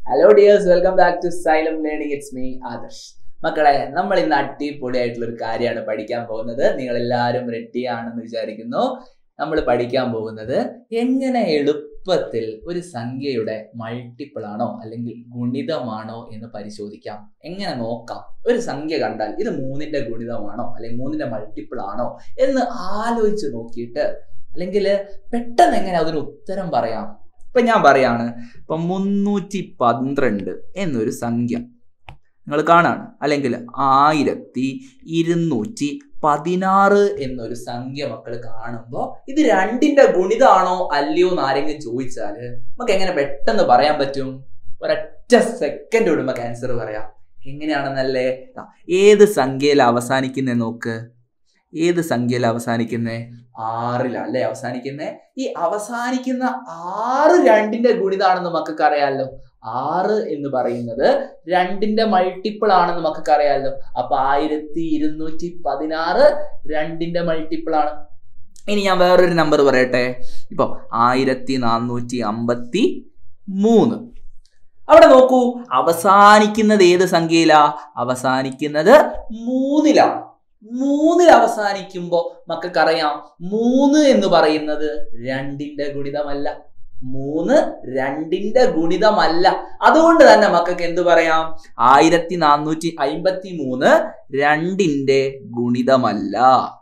hello dears welcome back to Xylem learning it's me Adarsh മക്കളെ നമ്മൾ ഇന്ന് അടിപൊളിയായിട്ടുള്ള ഒരു കാര്യമാണ് പഠിക്കാൻ പോകുന്നത് നിങ്ങൾ എല്ലാവരും റെഡി ആണെന്ന് വിചാരിക്കുന്നു നമ്മൾ പഠിക്കാൻ പോകുന്നത് എങ്ങനെ എളുപ്പത്തിൽ ഒരു സംഖ്യയുടെ മൾട്ടിപ്പിൾ ആണോ അല്ലെങ്കിൽ ഗുണിതമാണോ എന്ന് പരിശോധിക്കാം എങ്ങനെ നോക്കാം ഒരു സംഖ്യ കണ്ടാൽ ഇത് മൂന്നിന്റെ ഗുണിതമാണോ അല്ലെങ്കിൽ മൂന്നിന്റെ മൾട്ടിപ്പിൾ ആണോ എന്ന് ആലോചിച്ച് നോക്കിയിട്ട് അല്ലെങ്കിൽ പെട്ടെന്ന് എങ്ങനെ അതിന് ഉത്തരം പറയാം ഇപ്പൊ ഞാൻ പറയാണ് ഇപ്പൊ മുന്നൂറ്റി പന്ത്രണ്ട് എന്നൊരു സംഖ്യ നിങ്ങൾ കാണാണ് അല്ലെങ്കിൽ ആയിരത്തി ഇരുന്നൂറ്റി പതിനാറ് എന്നൊരു സംഖ്യ മക്കൾ കാണുമ്പോൾ ഇത് രണ്ടിന്റെ ഗുണിതാണോ അല്ലയോ എന്ന് ആരെങ്കിലും ചോദിച്ചാല് നമുക്ക് എങ്ങനെ പെട്ടെന്ന് പറയാൻ പറ്റും ഒരൊറ്റ സെക്കൻഡ് കൊണ്ട് നമുക്ക് ആൻസർ പറയാം എങ്ങനെയാണെന്നല്ലേ ദാ, ഏത് സംഖ്യയിൽ അവസാനിക്കുന്നേ നോക്ക് ഏത് സംഖ്യയിൽ അവസാനിക്കുന്നേ ആറിലാണ് അല്ലേ അവസാനിക്കുന്നേ ഈ അവസാനിക്കുന്ന ആറ് രണ്ടിന്റെ ഗുണിതാണെന്ന് മക്കൾക്ക് അറിയാമല്ലോ ആറ് എന്ന് പറയുന്നത് രണ്ടിന്റെ മൾട്ടിപ്പിൾ ആണെന്ന് മക്കൾക്ക് അറിയാമല്ലോ അപ്പൊ ആയിരത്തി ഇരുന്നൂറ്റി പതിനാറ് രണ്ടിന്റെ മൾട്ടിപ്പിൾ ആണ് ഇനി ഞാൻ വേറൊരു നമ്പർ പറയട്ടെ ഇപ്പൊ ആയിരത്തി നാനൂറ്റി അമ്പത്തി മൂന്ന് അവിടെ നോക്കൂ അവസാനിക്കുന്നത് ഏത് സംഖ്യയിലാ അവസാനിക്കുന്നത് മൂന്നിലാണ് മൂന്നിൽ അവസാനിക്കുമ്പോ മക്കൾക്കറിയാം മൂന്ന് എന്ന് പറയുന്നത് രണ്ടിന്റെ ഗുണിതമല്ല മൂന്ന് രണ്ടിന്റെ ഗുണിതമല്ല അതുകൊണ്ട് തന്നെ മക്കൾക്ക് എന്ത് പറയാം ആയിരത്തി നാനൂറ്റി അയിമ്പത്തി മൂന്ന് രണ്ടിന്റെ ഗുണിതമല്ല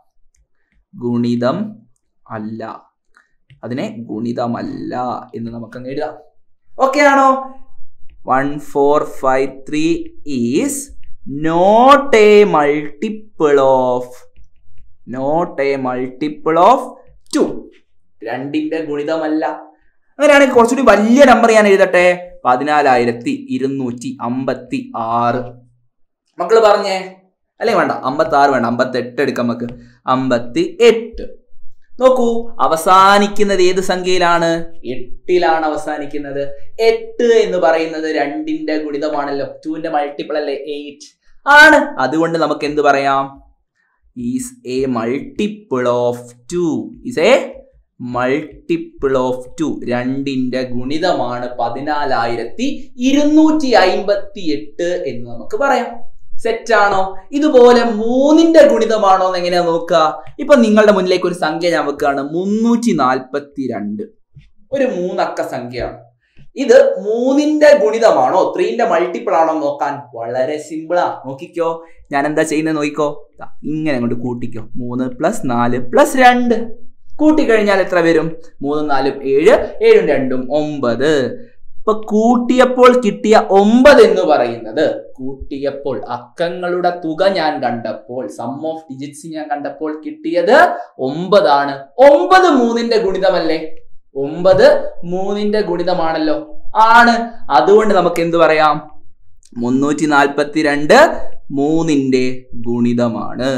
ഗുണിതം അല്ല അതിനെ ഗുണിതമല്ല എന്ന് നമുക്കങ്ങ് എഴുതാം ഓക്കെ ആണോ one four five three is not a multiple of not a multiple of two രണ്ടിന്റെ ഗുണിതമല്ല അങ്ങനെയാണെങ്കിൽ കുറച്ചുകൂടി വലിയ നമ്പർ ഞാൻ എഴുതട്ടെ പതിനാലായിരത്തി ഇരുന്നൂറ്റി അമ്പത്തി ആറ് മക്കള് പറഞ്ഞേ അല്ലെങ്കിൽ വേണ്ട അമ്പത്തി ആറ് വേണ്ട അമ്പത്തി എട്ട് എടുക്കാം നമുക്ക് അമ്പത്തി എട്ട് നോക്കൂ അവസാനിക്കുന്നത് ഏത് സംഖ്യയിലാണ് എട്ടിലാണ് അവസാനിക്കുന്നത് എട്ട് എന്ന് പറയുന്നത് രണ്ടിന്റെ ഗുണിതമാണല്ലോ ടുവിന്റെ മൾട്ടിപ്പിൾ അല്ലേ എയ്റ്റ് ആണ് അതുകൊണ്ട് നമുക്ക് എന്ത് പറയാം is a multiple of two is a multiple of two രണ്ടിന്റെ ഗുണിതമാണ് പതിനാലായിരത്തി ഇരുന്നൂറ്റി അയിമ്പത്തി എട്ട് എന്ന് നമുക്ക് പറയാം സെറ്റ് ആണോ ഇതുപോലെ മൂന്നിന്റെ ഗുണിതമാണോ എന്ന് എങ്ങനെയാ നോക്കുക ഇപ്പൊ നിങ്ങളുടെ മുന്നിലേക്ക് ഒരു സംഖ്യ ഞാൻ വെക്കുകയാണ് മുന്നൂറ്റി നാൽപ്പത്തി രണ്ട് ഒരു മൂന്നക്ക സംഖ്യയാണ് ഇത് മൂന്നിന്റെ ഗുണിതമാണോ ത്രീന്റെ മൾട്ടിപ്പിൾ ആണോ എന്ന് നോക്കാൻ വളരെ സിമ്പിളാ നോക്കിക്കോ ഞാൻ എന്താ ചെയ്യുന്നത് നോക്കിക്കോ ദാ, ഇങ്ങനെ അങ്ങോട്ട് കൂട്ടിക്കോ മൂന്ന് പ്ലസ് നാല് പ്ലസ് രണ്ട് കൂട്ടിക്കഴിഞ്ഞാൽ എത്ര വരും മൂന്നും നാലും ഏഴ് ഏഴും രണ്ടും ഒമ്പത് ഇപ്പൊ കൂട്ടിയപ്പോൾ കിട്ടിയ ഒമ്പത് എന്ന് പറയുന്നത് കൂട്ടിയപ്പോൾ അക്കങ്ങളുടെ തുക ഞാൻ കണ്ടപ്പോൾ സം ഓഫ് ഡിജിറ്റ്സ് ഞാൻ കണ്ടപ്പോൾ കിട്ടിയത് ഒമ്പതാണ് ഒമ്പത് മൂന്നിന്റെ ഗുണിതമല്ലേ ഒമ്പത് മൂന്നിന്റെ ഗുണിതമാണല്ലോ ആണ് അതുകൊണ്ട് നമുക്ക് എന്ത് പറയാം മുന്നൂറ്റി നാൽപ്പത്തി രണ്ട് മൂന്നിന്റെ ഗുണിതമാണ്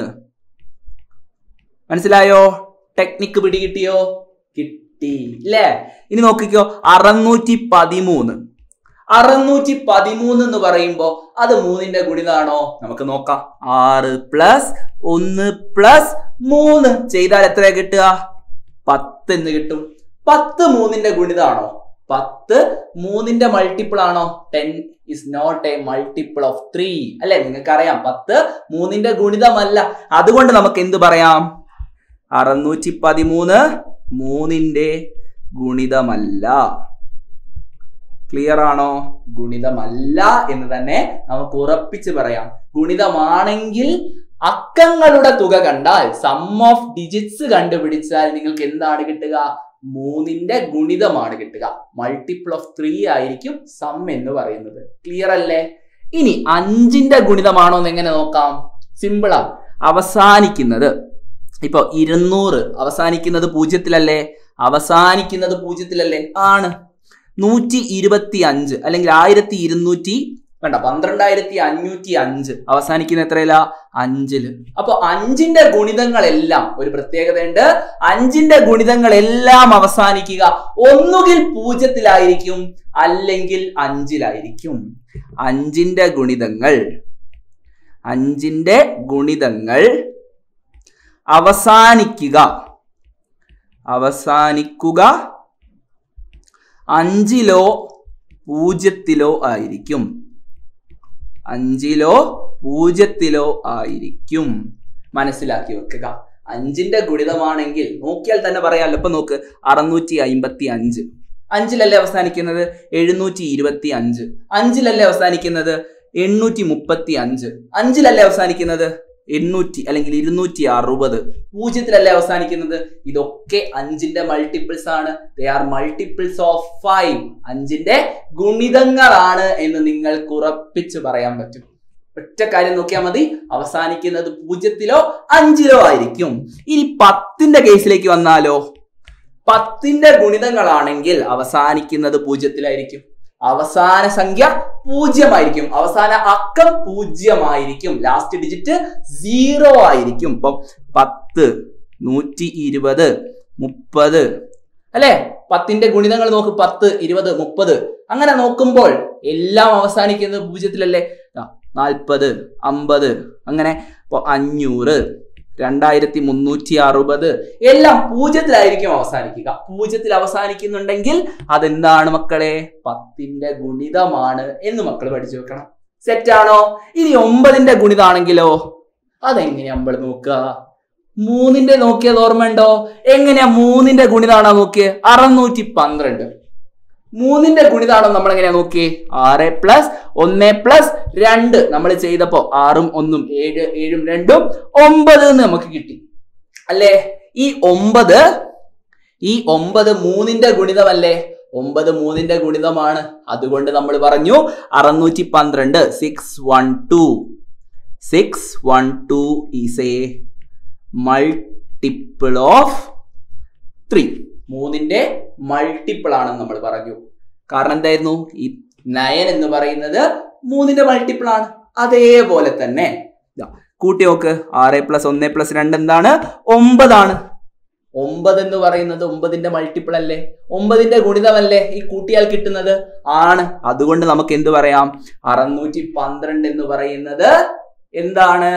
മനസ്സിലായോ ടെക്നിക്ക് പിടികിട്ടിയോ കിട്ടി ഇല്ലേ ഇനി നോക്കിക്കോ അറുന്നൂറ്റി പതിമൂന്ന് അറുന്നൂറ്റി പതിമൂന്ന് എന്ന് പറയുമ്പോ അത് മൂന്നിന്റെ ഗുണിതാണോ നമുക്ക് നോക്കാം ആറ് പ്ലസ് ഒന്ന് പ്ലസ് മൂന്ന് ചെയ്താൽ എത്ര കിട്ടുക പത്ത് എന്ന് കിട്ടും പത്ത് മൂന്നിന്റെ ഗുണിതാണോ പത്ത് മൂന്നിന്റെ മൾട്ടിപ്പിൾ ആണോ ten is not a multiple of three അല്ലെ നിങ്ങൾക്ക് അറിയാം പത്ത് മൂന്നിന്റെ ഗുണിതമല്ല അതുകൊണ്ട് നമുക്ക് എന്ത് പറയാം അറുന്നൂറ്റി പതിമൂന്ന് മൂന്നിന്റെ ഗുണിതമല്ല ക്ലിയർ ആണോ ഗുണിതമല്ല എന്ന് തന്നെ നമുക്ക് ഉറപ്പിച്ച് പറയാം ഗുണിതമാണെങ്കിൽ അക്കങ്ങളുടെ തുക കണ്ടാൽ സം ഓഫ് ഡിജിറ്റ്സ് കണ്ടുപിടിച്ചാൽ നിങ്ങൾക്ക് എന്താണ് കിട്ടുക മൂന്നിന്റെ ഗുണിതമാണ് കിട്ടുക മൾട്ടിപ്പിൾ ഓഫ് ത്രീ ആയിരിക്കും സം എന്ന് പറയുന്നത് ക്ലിയർ അല്ലേ ഇനി അഞ്ചിന്റെ ഗുണിതമാണോ എന്ന് എങ്ങനെ നോക്കാം സിമ്പിളാ അവസാനിക്കുന്നത് ഇപ്പൊ ഇരുന്നൂറ് അവസാനിക്കുന്നത് പൂജ്യത്തിലല്ലേ അവസാനിക്കുന്നത് പൂജ്യത്തിലല്ലേ ആണ് നൂറ്റി ഇരുപത്തി അഞ്ച് അല്ലെങ്കിൽ ആയിരത്തി ഇരുന്നൂറ്റി വേണ്ട പന്ത്രണ്ടായിരത്തി അഞ്ഞൂറ്റി അഞ്ച് അവസാനിക്കുന്ന എത്രയില അഞ്ചില് അപ്പൊ അഞ്ചിന്റെ ഗുണിതങ്ങളെല്ലാം ഒരു പ്രത്യേകതയുണ്ട് അഞ്ചിന്റെ ഗുണിതങ്ങളെല്ലാം അവസാനിക്കുക ഒന്നുകിൽ പൂജ്യത്തിലായിരിക്കും അല്ലെങ്കിൽ അഞ്ചിലായിരിക്കും അഞ്ചിന്റെ ഗുണിതങ്ങൾ അഞ്ചിന്റെ ഗുണിതങ്ങൾ അവസാനിക്കുക അവസാനിക്കുക അഞ്ചിലോ പൂജ്യത്തിലോ ആയിരിക്കും അഞ്ചിലോ പൂജ്യത്തിലോ ആയിരിക്കും മനസ്സിലാക്കി വെക്കുക അഞ്ചിന്റെ ഗുണിതമാണെങ്കിൽ നോക്കിയാൽ തന്നെ പറയാമല്ലോ ഇപ്പൊ നോക്ക് അറുന്നൂറ്റി അമ്പത്തി അഞ്ച് അഞ്ചിലല്ലേ അവസാനിക്കുന്നത് എഴുന്നൂറ്റി ഇരുപത്തി അഞ്ച് അഞ്ചിലല്ലേ അവസാനിക്കുന്നത് എണ്ണൂറ്റി മുപ്പത്തി അഞ്ച് അഞ്ചിലല്ലേ അവസാനിക്കുന്നത് എണ്ണൂറ്റി അല്ലെങ്കിൽ ഇരുന്നൂറ്റി അറുപത് പൂജ്യത്തിലല്ലേ അവസാനിക്കുന്നത് ഇതൊക്കെ അഞ്ചിന്റെ മൾട്ടിപ്പിൾസ് ആണ് they are multiples of five അഞ്ചിന്റെ ഗുണിതങ്ങളാണ് എന്ന് നിങ്ങൾക്ക് ഉറപ്പിച്ച് പറയാൻ പറ്റും ഒറ്റ കാര്യം നോക്കിയാൽ മതി അവസാനിക്കുന്നത് പൂജ്യത്തിലോ അഞ്ചിലോ ആയിരിക്കും ഇനി പത്തിന്റെ കേസിലേക്ക് വന്നാലോ പത്തിന്റെ ഗുണിതങ്ങളാണെങ്കിൽ അവസാനിക്കുന്നത് പൂജ്യത്തിലായിരിക്കും അവസാന സംഖ്യ പൂജ്യമായിരിക്കും അവസാന അക്കം പൂജ്യമായിരിക്കും ലാസ്റ്റ് ഡിജിറ്റ് സീറോ ആയിരിക്കും ഇപ്പം പത്ത് നൂറ്റി ഇരുപത് മുപ്പത് അല്ലെ പത്തിന്റെ ഗുണിതങ്ങൾ നോക്ക് പത്ത് ഇരുപത് മുപ്പത് അങ്ങനെ നോക്കുമ്പോൾ എല്ലാം അവസാനിക്കുന്നത് പൂജ്യത്തിലല്ലേ നാൽപ്പത് അമ്പത് അങ്ങനെ ഇപ്പൊ അഞ്ഞൂറ് രണ്ടായിരത്തി മുന്നൂറ്റി അറുപത് എല്ലാം പൂജ്യത്തിലായിരിക്കും അവസാനിക്കുക പൂജ്യത്തിൽ അവസാനിക്കുന്നുണ്ടെങ്കിൽ അതെന്താണ് മക്കളെ പത്തിന്റെ ഗുണിതമാണ് എന്ന് മക്കൾ പഠിച്ചു വെക്കണം സെറ്റാണോ ഇനി ഒമ്പതിന്റെ ഗുണിതാണെങ്കിലോ അതെങ്ങനെയാ നമ്മൾ നോക്കുക മൂന്നിന്റെ നോക്കിയത് ഓർമ്മയുണ്ടോ എങ്ങനെയാ മൂന്നിന്റെ ഗുണിതാണോ നോക്കിയത് അറുന്നൂറ്റി പന്ത്രണ്ട് മൂന്നിന്റെ ഗുണിതാണോ നമ്മൾ എങ്ങനെയാ നോക്കിയേ ആറ് പ്ലസ് ഒന്ന് പ്ലസ് രണ്ട് നമ്മൾ ചെയ്തപ്പോ ആറും ഒന്നും ഏഴ് ഏഴും രണ്ടും ഒമ്പത് എന്ന് നമുക്ക് കിട്ടി അല്ലേ ഈ ഒമ്പത് ഈ ഒമ്പത് മൂന്നിന്റെ ഗുണിതമല്ലേ ഒമ്പത് മൂന്നിന്റെ ഗുണിതമാണ് അതുകൊണ്ട് നമ്മൾ പറഞ്ഞു അറുന്നൂറ്റി പന്ത്രണ്ട് six one two six one two is a multiple of three മൂന്നിന്റെ മൾട്ടിപ്പിൾ ആണെന്ന് നമ്മൾ പറഞ്ഞു കാരണം എന്തായിരുന്നു ഈ നയൻ എന്ന് പറയുന്നത് മൂന്നിന്റെ മൾട്ടിപ്പിൾ ആണ് അതേപോലെ തന്നെ ദാ, കൂട്ടി നോക്ക് ആറ് പ്ലസ് ഒന്ന് പ്ലസ് രണ്ട് എന്താണ് ഒമ്പതാണ് ഒമ്പത് എന്ന് പറയുന്നത് ഒമ്പതിന്റെ മൾട്ടിപ്പിൾ അല്ലേ ഒമ്പതിന്റെ ഗുണിതമല്ലേ ഈ കൂട്ടിയാൽ കിട്ടുന്നത് ആണ് അതുകൊണ്ട് നമുക്ക് എന്ത് പറയാം അറുന്നൂറ്റി പന്ത്രണ്ട് എന്ന് പറയുന്നത് എന്താണ്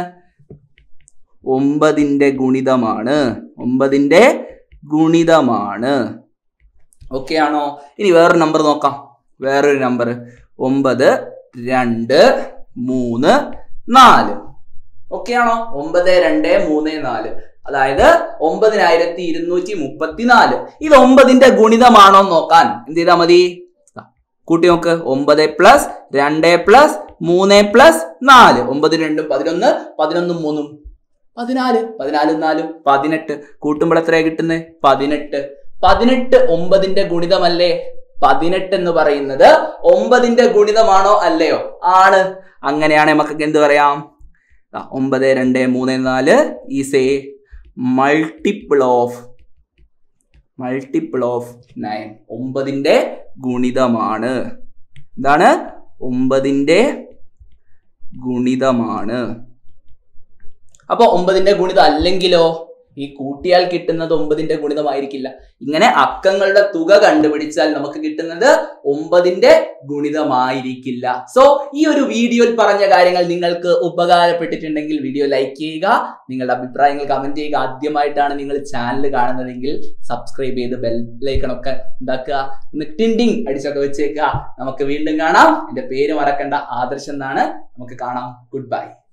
ഒമ്പതിന്റെ ഗുണിതമാണ് ഒമ്പതിന്റെ ഗുണിതമാണ് ഓക്കെ ആണോ ഇനി വേറൊരു നമ്പർ നോക്കാം വേറൊരു നമ്പർ ഒമ്പത് രണ്ട് മൂന്ന് നാല് ഓക്കെ ആണോ ഒമ്പത് രണ്ട് മൂന്ന് നാല് അതായത് ഒമ്പതിനായിരത്തി ഇരുന്നൂറ്റി മുപ്പത്തിനാല് ഇത് ഒമ്പതിന്റെ ഗുണിതമാണോ എന്ന് നോക്കാൻ എന്ത് ചെയ്താൽ മതി ദാ, കൂട്ടി നോക്ക് ഒമ്പത് പ്ലസ് രണ്ട് പ്ലസ് മൂന്ന് പ്ലസ് നാല് ഒമ്പത് രണ്ടും പതിനൊന്ന് പതിനൊന്നും മൂന്നും പതിനാല് പതിനാലും നാലും പതിനെട്ട് കൂട്ടുമ്പോൾ എത്രയാ കിട്ടുന്നത് പതിനെട്ട് പതിനെട്ട് ഒമ്പതിന്റെ ഗുണിതമല്ലേ പതിനെട്ട് എന്ന് പറയുന്നത് ഒമ്പതിന്റെ ഗുണിതമാണോ അല്ലയോ ആണ് അങ്ങനെയാണ് നമുക്ക് എന്ത് പറയാം ദാ, ഒമ്പത് രണ്ട് മൂന്ന് നാല് is a multiple of multiple of nine ഒമ്പതിന്റെ ഗുണിതമാണ് എന്താണ് ഒമ്പതിന്റെ ഗുണിതമാണ് അപ്പൊ ഒമ്പതിന്റെ ഗുണിതം അല്ലെങ്കിലോ ഈ കൂട്ടിയാൽ കിട്ടുന്നത് ഒമ്പതിന്റെ ഗുണിതമായിരിക്കില്ല ഇങ്ങനെ അക്കങ്ങളുടെ തുക കണ്ടുപിടിച്ചാൽ നമുക്ക് കിട്ടുന്നത് ഒമ്പതിന്റെ ഗുണിതമായിരിക്കില്ല സോ ഈ ഒരു വീഡിയോയിൽ പറഞ്ഞ കാര്യങ്ങൾ നിങ്ങൾക്ക് ഉപകാരപ്പെട്ടിട്ടുണ്ടെങ്കിൽ വീഡിയോ ലൈക്ക് ചെയ്യുക നിങ്ങളുടെ അഭിപ്രായങ്ങൾ കമന്റ് ചെയ്യുക ആദ്യമായിട്ടാണ് നിങ്ങൾ ചാനൽ കാണുന്നതെങ്കിൽ സബ്സ്ക്രൈബ് ചെയ്ത് ബെൽ ലൈക്കണൊക്കെ ഉണ്ടാക്കുക ഒന്ന് ടിൻഡിങ് അടിച്ചൊക്കെ വെച്ചേക്കുക നമുക്ക് വീണ്ടും കാണാം എന്റെ പേര് മറക്കണ്ട ആദർശ് എന്നാണ് നമുക്ക് കാണാം ഗുഡ് ബൈ